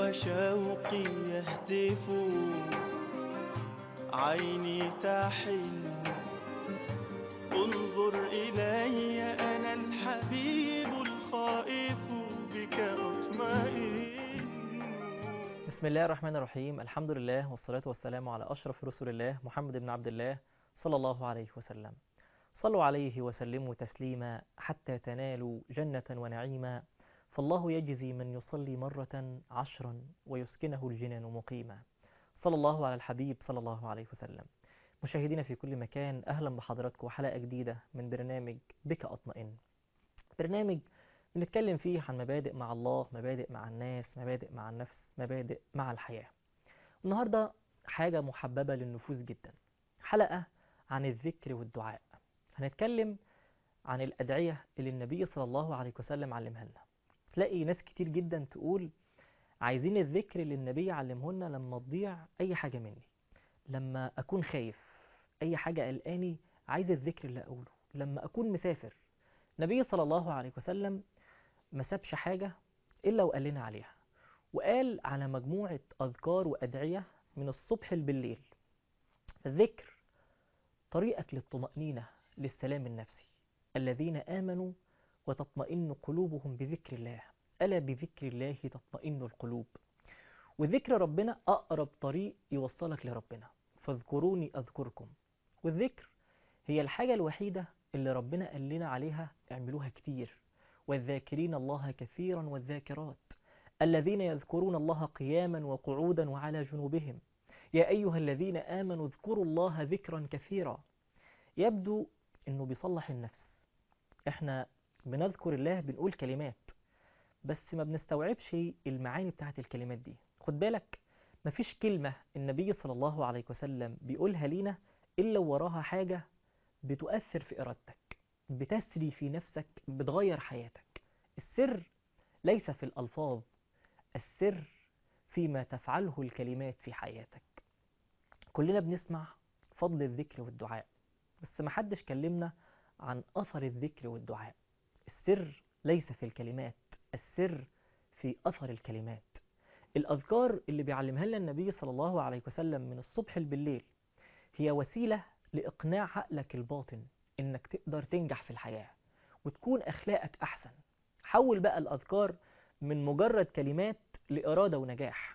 وشوقي يهتف عيني تحن انظر إلي أنا الحبيب الخائف بك أطمئن بسم الله الرحمن الرحيم الحمد لله والصلاة والسلام على أشرف رسول الله محمد بن عبد الله صلى الله عليه وسلم صلوا عليه وسلموا تسليما حتى تنالوا جنة ونعيما فالله يجزي من يصلي مرة عشرا ويسكنه الجنان مقيما صلى الله على الحبيب صلى الله عليه وسلم مشاهدينا في كل مكان أهلا بحضراتكم حلقة جديدة من برنامج بك أطمئن برنامج بنتكلم فيه عن مبادئ مع الله مبادئ مع الناس مبادئ مع النفس مبادئ مع الحياة النهاردة حاجة محببة للنفوس جدا حلقة عن الذكر والدعاء هنتكلم عن الأدعية اللي النبي صلى الله عليه وسلم علمها لنا تلاقي ناس كتير جدا تقول عايزين الذكر اللي النبي علمه لنا لما تضيع أي حاجة مني لما أكون خايف أي حاجة قلقاني عايز الذكر اللي أقوله لما أكون مسافر النبي صلى الله عليه وسلم ما سابش حاجة إلا وقال لنا عليها وقال على مجموعة أذكار وأدعية من الصبح بالليل الذكر طريقك للطمأنينة للسلام النفسي الذين آمنوا وتطمئن قلوبهم بذكر الله ألا بذكر الله تطمئن القلوب وذكر ربنا أقرب طريق يوصلك لربنا فاذكروني أذكركم والذكر هي الحاجة الوحيدة اللي ربنا قال لنا عليها اعملوها كتير والذاكرين الله كثيرا والذاكرات الذين يذكرون الله قياما وقعودا وعلى جنوبهم يا أيها الذين آمنوا اذكروا الله ذكرا كثيرا يبدو أنه بيصلح النفس احنا بنذكر الله بنقول كلمات بس ما بنستوعبش المعاني بتاعت الكلمات دي خد بالك مفيش كلمة النبي صلى الله عليه وسلم بيقولها لينا إلا وراها حاجة بتؤثر في إرادتك بتسري في نفسك بتغير حياتك السر ليس في الألفاظ السر فيما تفعله الكلمات في حياتك كلنا بنسمع فضل الذكر والدعاء بس محدش كلمنا عن أثر الذكر والدعاء السر ليس في الكلمات السر في أثر الكلمات الأذكار اللي بيعلمها لنا النبي صلى الله عليه وسلم من الصبح بالليل هي وسيلة لإقناع عقلك الباطن إنك تقدر تنجح في الحياة وتكون أخلاقك أحسن حول بقى الأذكار من مجرد كلمات لإرادة ونجاح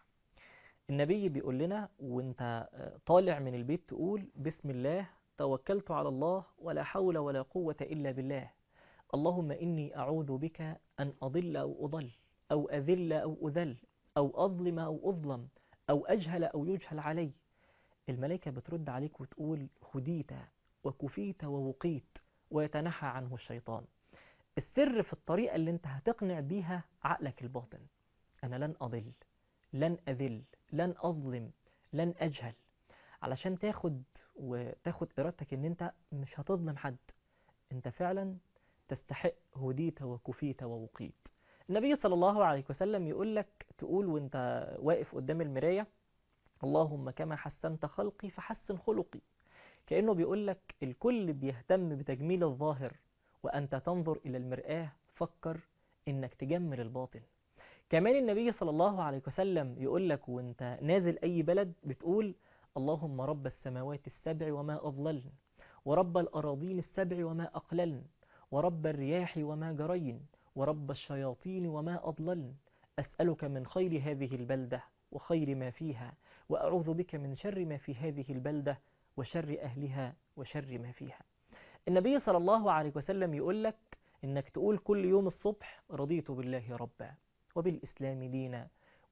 النبي بيقول لنا وانت طالع من البيت تقول بسم الله توكلت على الله ولا حول ولا قوة إلا بالله اللهم إني أعوذ بك أن أضل أو أضل أو أذل أو أذل أو أظلم أو أظلم أو أجهل أو يجهل علي الملائكة بترد عليك وتقول هديت وكفيت ووقيت ويتنحى عنه الشيطان السر في الطريقة اللي انت هتقنع بيها عقلك الباطن أنا لن أضل لن أذل لن أظلم لن أجهل علشان تاخد وتاخد إرادتك ان انت مش هتظلم حد انت فعلا تستحق هديت وكفيت ووقيت النبي صلى الله عليه وسلم يقول لك تقول وانت واقف قدام المراية اللهم كما حسنت خلقي فحسن خلقي كأنه بيقول لك الكل بيهتم بتجميل الظاهر وأنت تنظر إلى المرآة فكر إنك تجمل الباطن كمان النبي صلى الله عليه وسلم يقول لك وانت نازل أي بلد بتقول اللهم رب السماوات السبع وما أضللن ورب الأراضين السبع وما أقللن ورب الرياح وما جرين ورب الشياطين وما أضللن أسألك من خير هذه البلدة وخير ما فيها وأعوذ بك من شر ما في هذه البلدة وشر أهلها وشر ما فيها النبي صلى الله عليه وسلم يقول لك إنك تقول كل يوم الصبح رضيت بالله ربا وبالإسلام دينا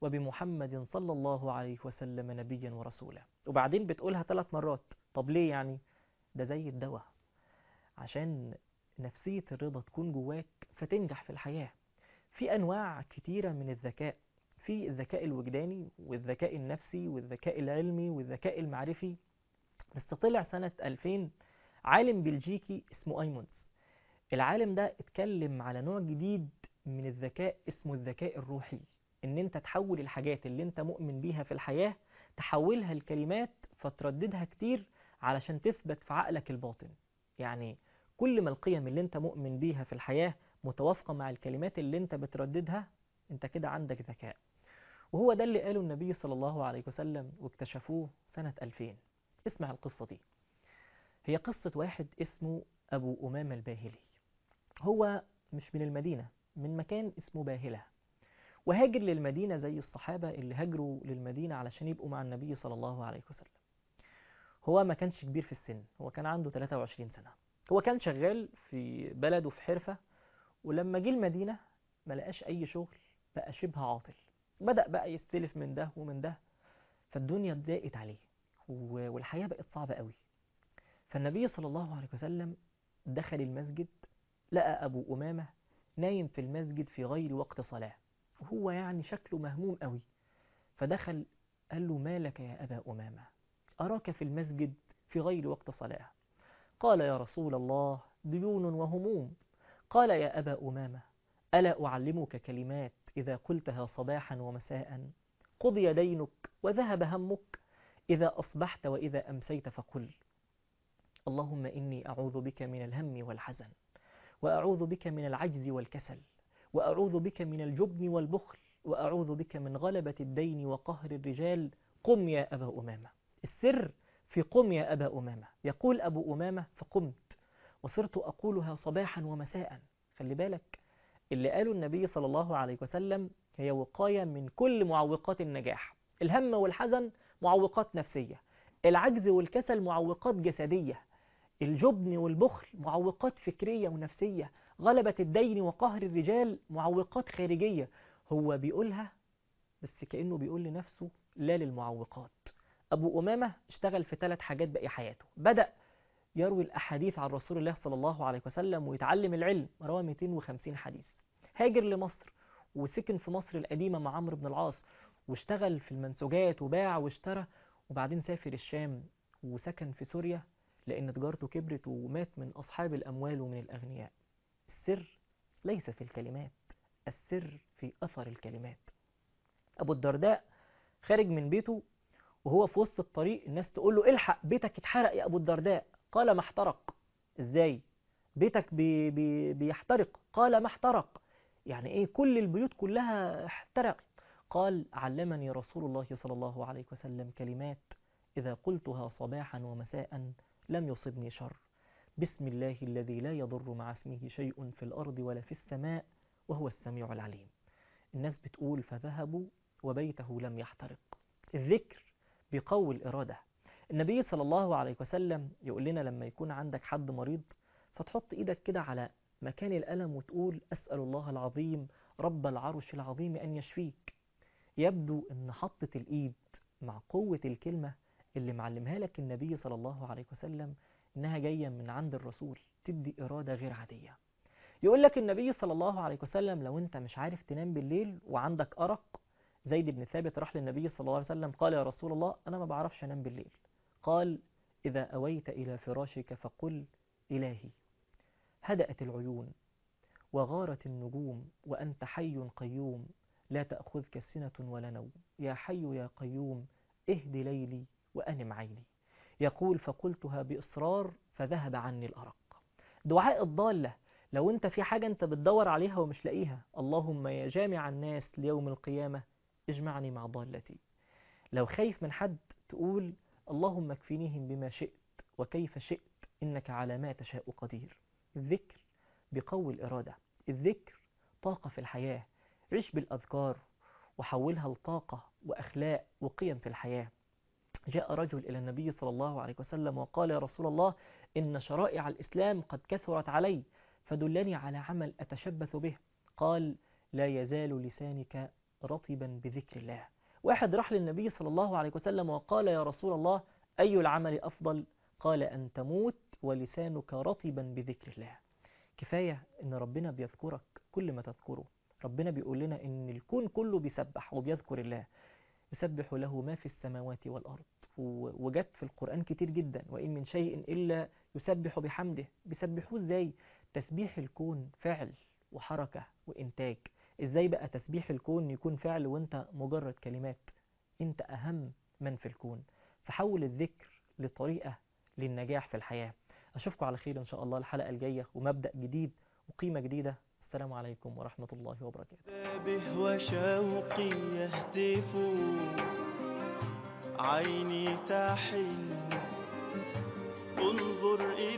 وبمحمد صلى الله عليه وسلم نبيا ورسولا وبعدين بتقولها ثلاث مرات طب ليه يعني ده زي الدواء عشان نفسية الرضا تكون جواك فتنجح في الحياة في أنواع كتيرة من الذكاء في الذكاء الوجداني والذكاء النفسي والذكاء العلمي والذكاء المعرفي بس طلع سنة 2000 عالم بلجيكي اسمه أيمونز العالم ده اتكلم على نوع جديد من الذكاء اسمه الذكاء الروحي ان انت تحول الحاجات اللي انت مؤمن بيها في الحياة تحولها لكلمات فترددها كتير علشان تثبت في عقلك الباطن يعني كل ما القيم اللي انت مؤمن بيها في الحياة متوافقة مع الكلمات اللي انت بترددها انت كده عندك ذكاء وهو ده اللي قاله النبي صلى الله عليه وسلم واكتشفوه سنة 2000 اسمع القصة دي هي قصة واحد اسمه أبو أمامة الباهلي هو مش من المدينة من مكان اسمه باهلة وهاجر للمدينة زي الصحابة اللي هاجروا للمدينة علشان يبقوا مع النبي صلى الله عليه وسلم هو ما كانش كبير في السن هو كان عنده 23 سنة هو كان شغال في بلده في حرفة ولما جه المدينة ما لقاش أي شغل بقى شبه عاطل بدأ بقى يستلف من ده ومن ده فالدنيا اتضاقت عليه و- والحياة بقت صعبة قوي فالنبي صلى الله عليه وسلم دخل المسجد لقى أبو أمامة نايم في المسجد في غير وقت صلاة وهو يعني شكله مهموم قوي فدخل قال له ما لك يا أبا أمامة أراك في المسجد في غير وقت صلاة قال يا رسول الله ديون وهموم قال يا أبا أمامة ألا أعلمك كلمات إذا قلتها صباحا ومساء قضي دينك وذهب همك إذا أصبحت وإذا أمسيت فقل اللهم إني أعوذ بك من الهم والحزن وأعوذ بك من العجز والكسل وأعوذ بك من الجبن والبخل وأعوذ بك من غلبة الدين وقهر الرجال قم يا أبا أمامة السر في قم يا أبا أمامة يقول أبو أمامة فقمت وصرت أقولها صباحا ومساء خلي بالك اللي قاله النبي صلى الله عليه وسلم هي وقاية من كل معوقات النجاح الهم والحزن معوقات نفسية العجز والكسل معوقات جسدية الجبن والبخل معوقات فكرية ونفسية غلبة الدين وقهر الرجال معوقات خارجية هو بيقولها بس كأنه بيقول لنفسه لا للمعوقات أبو أمامة اشتغل في ثلاث حاجات باقي حياته بدأ يروي الأحاديث عن رسول الله صلى الله عليه وسلم ويتعلم العلم روى 250 حديث هاجر لمصر وسكن في مصر القديمة مع عمرو بن العاص واشتغل في المنسوجات وباع واشترى وبعدين سافر الشام وسكن في سوريا لأن تجارته كبرت ومات من أصحاب الأموال ومن الأغنياء السر ليس في الكلمات السر في أثر الكلمات أبو الدرداء خارج من بيته وهو في وسط الطريق الناس تقول له الحق بيتك اتحرق يا أبو الدرداء قال ما احترق ازاي بيتك بي بي بيحترق قال ما احترق يعني ايه كل البيوت كلها احترقت قال علمني رسول الله صلى الله عليه وسلم كلمات إذا قلتها صباحا ومساء لم يصبني شر بسم الله الذي لا يضر مع اسمه شيء في الأرض ولا في السماء وهو السميع العليم الناس بتقول فذهبوا وبيته لم يحترق الذكر بيقوي الإرادة النبي صلى الله عليه وسلم يقول لنا لما يكون عندك حد مريض فتحط إيدك كده على مكان الألم وتقول أسأل الله العظيم رب العرش العظيم أن يشفيك يبدو أن حطة الإيد مع قوة الكلمة اللي معلمها لك النبي صلى الله عليه وسلم إنها جاية من عند الرسول تدي إرادة غير عادية يقول لك النبي صلى الله عليه وسلم لو أنت مش عارف تنام بالليل وعندك أرق زيد بن ثابت راح للنبي صلى الله عليه وسلم قال يا رسول الله أنا ما بعرفش أنام بالليل قال إذا أويت إلى فراشك فقل إلهي هدأت العيون وغارت النجوم وأنت حي قيوم لا تأخذك سنة ولا نوم يا حي يا قيوم اهد ليلي وأنم عيني يقول فقلتها بإصرار فذهب عني الأرق دعاء الضالة لو انت في حاجة انت بتدور عليها ومش لاقيها اللهم يا جامع الناس ليوم القيامة اجمعني مع ضالتي لو خايف من حد تقول اللهم اكفنيهم بما شئت وكيف شئت إنك على ما تشاء قدير الذكر بيقوي الإرادة الذكر طاقة في الحياة عيش بالأذكار وحولها لطاقة وأخلاق وقيم في الحياة جاء رجل إلى النبي صلى الله عليه وسلم وقال يا رسول الله إن شرائع الإسلام قد كثرت علي فدلني على عمل أتشبث به قال لا يزال لسانك رطبا بذكر الله واحد راح للنبي صلى الله عليه وسلم وقال يا رسول الله أي العمل أفضل قال أن تموت ولسانك رطبا بذكر الله كفاية إن ربنا بيذكرك كل ما تذكره ربنا بيقول لنا إن الكون كله بيسبح وبيذكر الله يسبح له ما في السماوات والأرض وجت في القرآن كتير جدا وإن من شيء إلا يسبح بحمده بيسبحوه إزاي تسبيح الكون فعل وحركة وإنتاج إزاي بقى تسبيح الكون يكون فعل وإنت مجرد كلمات إنت أهم من في الكون فحول الذكر لطريقة للنجاح في الحياة أشوفكم على خير إن شاء الله الحلقة الجاية ومبدأ جديد وقيمة جديدة والسلام عليكم ورحمة الله وبركاته به وشوقي يهتف عيني تحن انظر